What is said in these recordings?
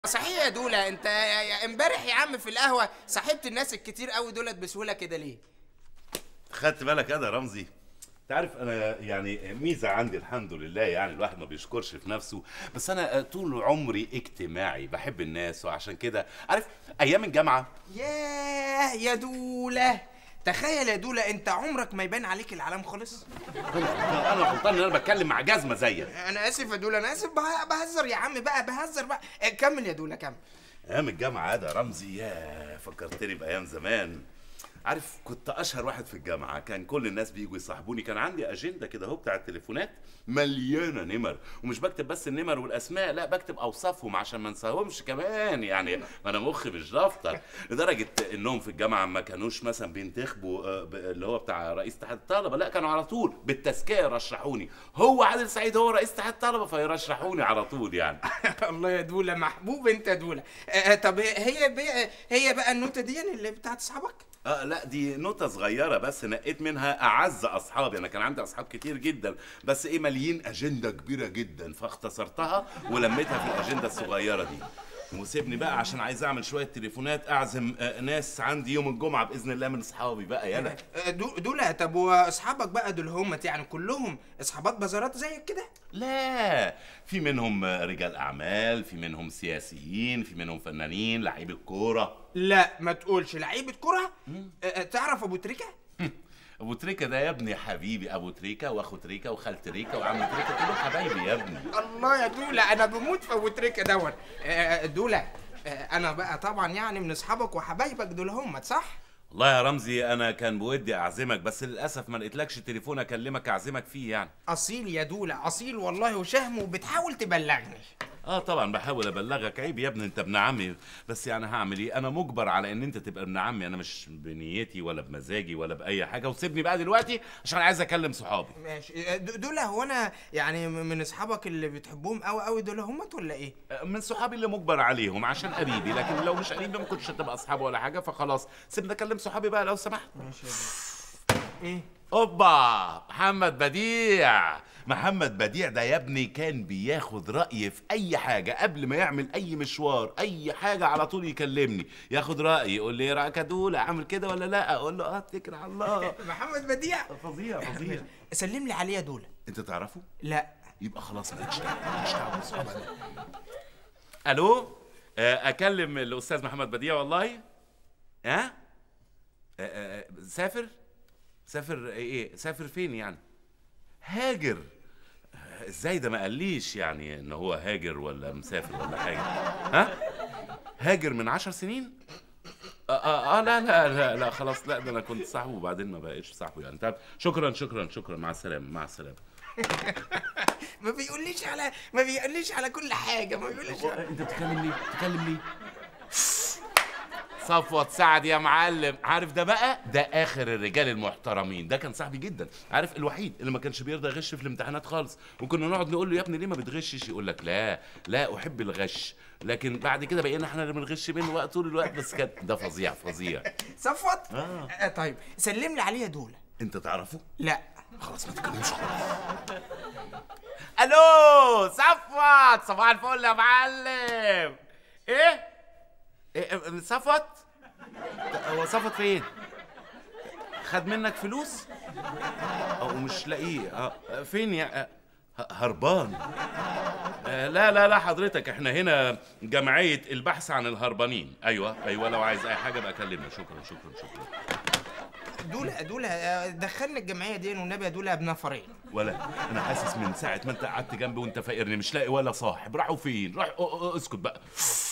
صحيح يا دولا انت يا- يا- امبارح يا عم في القهوه صاحبت الناس الكتير قوي دولت بسهوله كده ليه خدت بالك انا يا رمزي انت عارف انا يعني ميزه عندي الحمد لله يعني الواحد ما بيشكرش في نفسه بس انا طول عمري اجتماعي بحب الناس وعشان كده عارف ايام الجامعه ياه يا دولا تخيل يا دولا انت عمرك ما يبان عليك العلام خالص انا غلطان ان انا بتكلم مع جزمه زيك انا اسف يا دولا انا اسف به- بهزر يا عم بقى بهزر بقى اه، كمل يا دولا كمل ايام الجامعه ده رمزي يا فكرتني بايام زمان عارف كنت اشهر واحد في الجامعه كان كل الناس بيجوا يصاحبوني كان عندي اجنده كده اهو بتاع التليفونات مليانه نمر ومش بكتب بس النمر والاسماء لا بكتب اوصافهم عشان ما انساهمش كمان يعني ما انا مخي مش دفتر لدرجه انهم في الجامعه ما كانوش مثلا بينتخبوا آه، ب- اللي هو بتاع رئيس اتحاد الطلبه لا كانوا على طول بالتزكيه يرشحوني هو عادل سعيد هو رئيس اتحاد الطلبه فيرشحوني على طول يعني الله يا دولا محبوب انت يا دولا اه، اه، طب هي بقى هي بقى النوتة دي اللي بتاعت اصحابك اه لا دي نوتة صغيرة بس نقيت منها أعز أصحابي أنا كان عندي أصحاب كتير جدا بس إيه ماليين أجندة كبيرة جدا فاختصرتها ولميتها في الأجندة الصغيرة دي وسيبني بقى عشان عايز أعمل شوية تليفونات أعزم آه، ناس عندي يوم الجمعة بإذن الله من أصحابي بقى يلا اه، دو- دولا طب واصحابك بقى دول همت يعني كلهم اصحابات بازارات زيك كده لا في منهم آه، رجال أعمال في منهم سياسيين في منهم فنانين لعيبة كورة لا ما تقولش لعيبه كره اه، اه، تعرف ابو تريكه أبو تريكة ده يا ابني حبيبي أبو تريكة وأخو تريكة وخال تريكة وعم تريكة كلهم حبايبي يا ابني الله يا دولا انا بموت في ابو تريكه دون اه، دولا اه، انا بقى طبعا يعني من اصحابك وحبايبك دول همت صح والله يا رمزي انا كان بودي اعزمك بس للاسف ما لقيتلكش تليفون اكلمك اعزمك فيه يعني اصيل يا دولا اصيل والله وشهم وبتحاول تبلغني اه طبعا بحاول ابلغك عيب يا ابني انت ابن عمي بس يعني هعمل ايه انا مجبر على ان انت تبقى ابن عمي انا مش بنيتي ولا بمزاجي ولا باي حاجه وسيبني بقى دلوقتي عشان عايز اكلم صحابي ماشي اه، دو- دولا هو انا يعني م- من اصحابك اللي بتحبهم قوي قوي دول همت ولا ايه آه، من صحابي اللي مجبر عليهم عشان قريبي لكن لو مش قريبي ما كنتش هتبقى اصحابي ولا حاجه فخلاص سيبني اكلم صحابي بقى لو سمحت ماشي يا دولا ايه اوبا محمد بديع محمد بديع ده يا ابني كان بياخد رأيي في أي حاجة قبل ما يعمل أي مشوار أي حاجة على طول يكلمني ياخد رأيي يقول لي إيه رأيك يا دولة أعمل كده ولا لا أقول له أه اتكل على الله محمد بديع فظيع فظيع سلم لي عليه يا دولا أنت تعرفه؟ لا يبقى خلاص مالكش دعوة مالكش دعوة بأصحابك. ألو آه، أكلم الأستاذ محمد بديع والله ها؟ آه، آه، سافر؟ سافر ايه سافر فين يعني هاجر آه، ازاي ده ما قاليش يعني ان هو هاجر ولا مسافر ولا حاجه ها هاجر من عشر سنين آه, آه, اه لا لا لا لا خلاص لا ده انا كنت صاحبه وبعدين ما بقيتش صاحبه يعني طب شكرا شكرا شكرا مع السلامه مع السلامه ما بيقوليش على ما بيقوليش على كل حاجه ما بيقوليش على... انت بتتكلم ليه بتتكلم ليه صفوت سعد يا معلم عارف ده بقى ده اخر الرجال المحترمين ده كان صاحبي جدا عارف الوحيد اللي ما كانش بيرضى يغش في الامتحانات خالص وكنا نقعد نقول له يا ابني ليه ما بتغشش يقول لك لا لا احب الغش لكن بعد كده بقينا احنا اللي بنغش منه وقت طول الوقت بس كان ده فظيع فظيع صفوت آه. آه. طيب سلم لي عليه يا دولا انت تعرفه لا خلاص ما تتكلمش خالص الو صفوت صباح الفل يا معلم ايه ايه إيه، صفوت هو صفوت فين خد منك فلوس او مش لاقيه اه فين يا ه- هربان آه، لا لا لا حضرتك احنا هنا جمعية البحث عن الهربانين ايوه ايوه لو عايز اي حاجة بقى كلمنا شكرا شكرا شكرا دولا دولا آه، دخلنا الجمعيه دي والنبي يا دولا بنفرين ولا انا حاسس من ساعه ما انت قعدت جنبي وانت فاقرني مش لاقي ولا صاحب راحوا فين راح أ- أ- اسكت بقى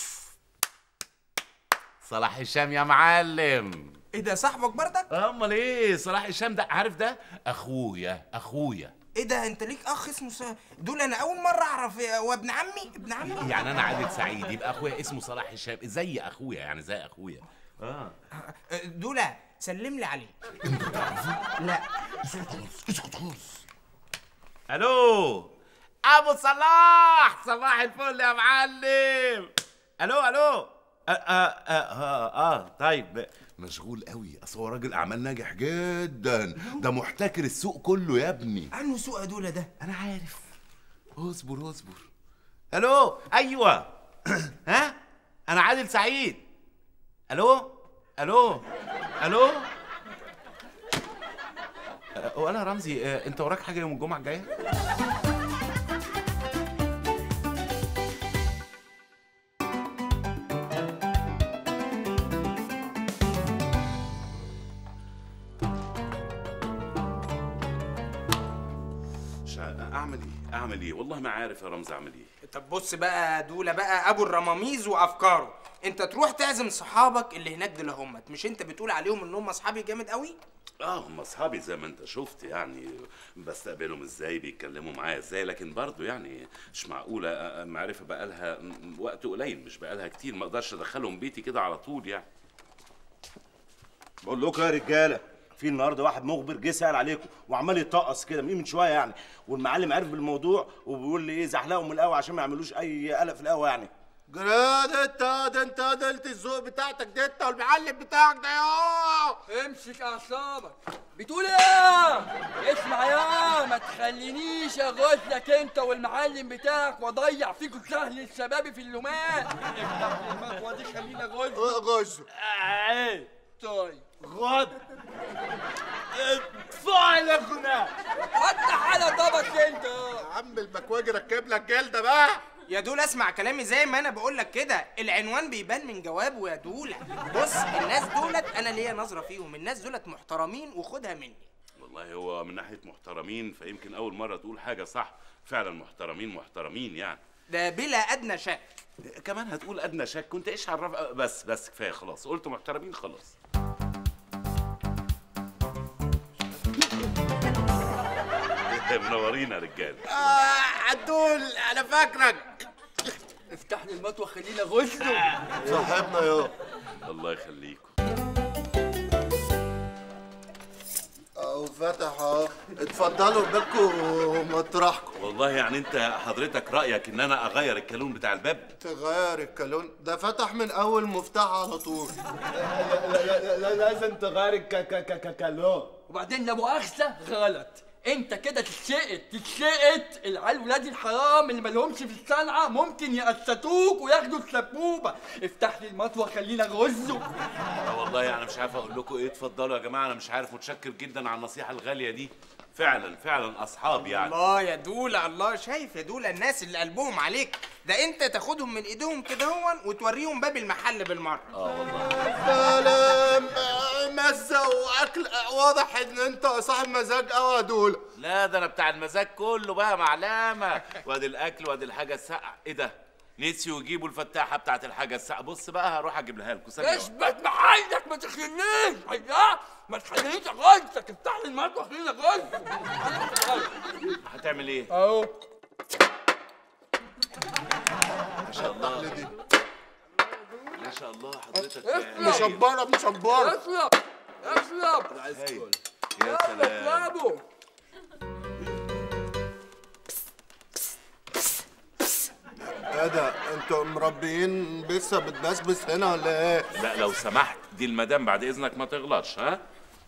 صلاح هشام يا معلم ايه ده صاحبك بردك امال ايه صلاح هشام ده عارف ده اخويا اخويا ايه ده انت ليك اخ اسمه س... دولا انا اول مره اعرف آه، هو ابن عمي ابن عمي يعني انا عادل سعيد يبقى اخويا اسمه صلاح هشام زي اخويا يعني زي اخويا اه آه، دولا سلم لي عليه لا الو ابو صلاح صباح الفل يا معلم الو الو آه آه آه, آه, آه طيب مشغول قوي اصل هو راجل اعمال ناجح جدا ده محتكر السوق كله يا ابني عنه سوق يا دولا ده انا عارف اصبر اصبر الو ايوه ها عادل سعيد الو الو الو أه، وانا رمزي أه، انت وراك حاجه يوم الجمعه الجايه مش ع- اعمل ايه اعمل ايه والله ما عارف يا رمزي اعمل ايه طب بص بقى دولة بقى ابو الرماميز وافكاره انت تروح تعزم صحابك اللي هناك دول همت مش انت بتقول عليهم ان هم اصحابي جامد قوي اه هم اصحابي زي ما انت شفت يعني بستقبلهم ازاي بيتكلموا معايا ازاي لكن برضه يعني مش معقوله آه، معرفه بقالها م- وقت قليل مش بقالها كتير ما اقدرش ادخلهم بيتي كده على طول يعني بقول لكم يا رجاله في النهارده واحد مخبر جه سال عليكم وعمال يطقص كده من من شويه يعني والمعلم عرف بالموضوع وبيقول لي ايه زحلقهم من القهوه عشان ما يعملوش اي قلق في القهوه يعني جراد انت ده انت قلت الذوق بتاعتك ده انت والمعلم بتاعك ده يا امسك اعصابك بتقول ايه اسمع يا ما تخلينيش اغزلك انت والمعلم بتاعك واضيع فيكوا سهل الشباب في اللومان افتح لي المطوه دي خليني اغزلك غش طيب غد فاعل هنا فتح على طبق انت يا عم المكواجي ركب لك جلده بقى يا دول اسمع كلامي زي ما انا بقول لك كده العنوان بيبان من جوابه يا دولة بص الناس دولت انا ليا نظرة فيهم الناس دولت محترمين وخدها مني والله هو من ناحيه محترمين فيمكن اول مره تقول حاجه صح فعلا محترمين محترمين يعني ده بلا ادنى شك كمان هتقول ادنى شك كنت ايش عرف بس بس كفايه خلاص قلت محترمين خلاص منورين يا رجاله آه عدول انا فاكرك افتح لي المطوه خليني اغزله صاحبنا يا الله يخليكم اهو فتح اهو اتفضلوا بالكم مطرحكم والله يعني انت حضرتك رايك ان انا اغير الكالون بتاع الباب تغير الكالون ده فتح من اول مفتاح على طول لازم تغير الكالون وبعدين لا مؤاخذه غلط انت كده تتشقت تتشقت العيال ولاد الحرام اللي مالهمش في الصنعه ممكن يقسطوك وياخدوا السبوبه افتح لي المطوه خليني اغزه لا والله يعني مش عارف اقول لكم ايه اتفضلوا يا جماعه انا مش عارف متشكر جدا على النصيحه الغاليه دي فعلا فعلا اصحاب يعني الله يا دولة الله شايف يا دولة الناس اللي قلبهم عليك ده انت تاخدهم من ايديهم كده هون وتوريهم باب المحل بالمرة سلام مزه واكل واضح ان انت صاحب مزاج قوي يا دول لا ده انا بتاع المزاج كله بقى معلمه وادي الاكل وادي الحاجه الساقعه ايه ده نسيوا يجيبوا الفتاحه بتاعت الحاجه الساقعه بص بقى هروح اجيب لها لكم ثانيه واحدة. اثبت محلك ما تخلينيش ايوه ما تخلينيش اغزك افتح لي المطوه خليني اغزه هتعمل ايه اهو ما شاء الله ما شاء الله حضرتك اسلم. مشبره مشبره اشرب اشرب هايل. يا سلام اشربوا ايه ده انتوا مربيين لسه بتبسبس هنا ولا ايه؟ لا لو سمحت دي المدام بعد اذنك ما تغلطش ها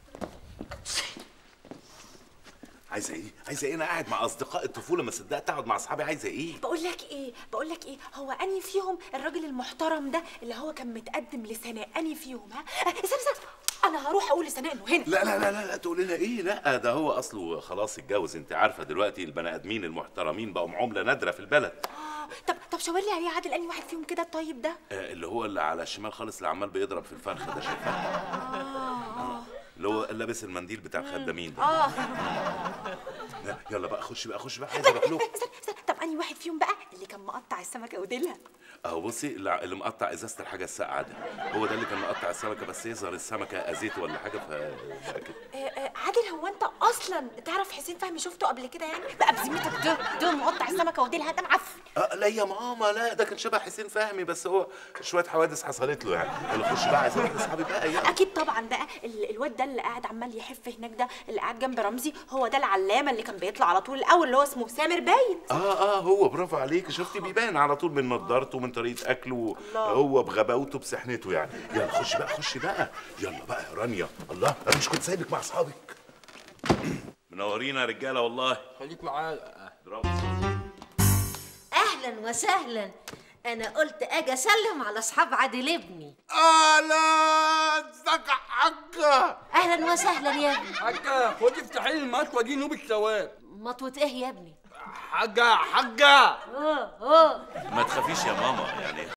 عايزه ايه عايزه ايه انا قاعد مع اصدقاء الطفوله ما صدقت اقعد مع اصحابي عايزه ايه بقول لك ايه بقول لك ايه هو اني فيهم الراجل المحترم ده اللي هو كان متقدم لسناء اني فيهم ها آه، استنى استنى انا هروح اقول لسناء انه هنا لا لا لا لا, لا تقول لنا ايه لا ده هو اصله خلاص اتجوز انت عارفه دلوقتي البني ادمين المحترمين بقوا عمله نادره في البلد آه، طب طب شاور لي عليه عادل اني واحد فيهم كده الطيب ده آه، اللي هو اللي على الشمال خالص اللي عمال بيضرب في الفرخه ده شايفاه آه. اللي هو لابس المنديل بتاع الخدامين ده اه لا، يلا بقى خش بقى خش بقى عايز باكلوك استنى استنى طب اني واحد فيهم بقى اللي كان مقطع السمكه وديلها اهو بصي اللي اللي مقطع ازازه الحاجه الساقعه ده هو ده اللي كان مقطع السمكه بس يظهر السمكه اذيته ولا حاجه ف بقى كده. آه، آه، عادل هو انت اصلا تعرف حسين فهمي شفته قبل كده يعني بقى بذمتك ده ده مقطع السمكه وديلها ده معفن اه لا يا ماما لا ده كان شبه حسين فهمي بس هو شويه حوادث حصلت له يعني يلا خش بقى عايز اروح لاصحابي بقى يلا اكيد طبعا بقى ال- الواد ده اللي قاعد عمال يحف هناك ده اللي قاعد جنب رمزي هو ده العلامه اللي كان بيطلع على طول الاول اللي هو اسمه سامر باين اه اه هو برافو عليك شفتي بيبان على طول من نضارته ومن طريقه اكله هو بغباوته بسحنته يعني يلا خش بقى خش بقى يلا بقى يا رانيا الله انا مش كنت سايبك مع اصحابك منورين يا رجاله والله خليك معايا برافو اهلا وسهلا انا قلت اجي اسلم على اصحاب عادل ابني اهلا ازيك يا حاجه اهلا وسهلا يا ابني حاجة خدي افتحي لي المطوة دي نوب الثواب مطوة ايه يا ابني حاجة حاجة اه اه ما تخافيش يا ماما يعني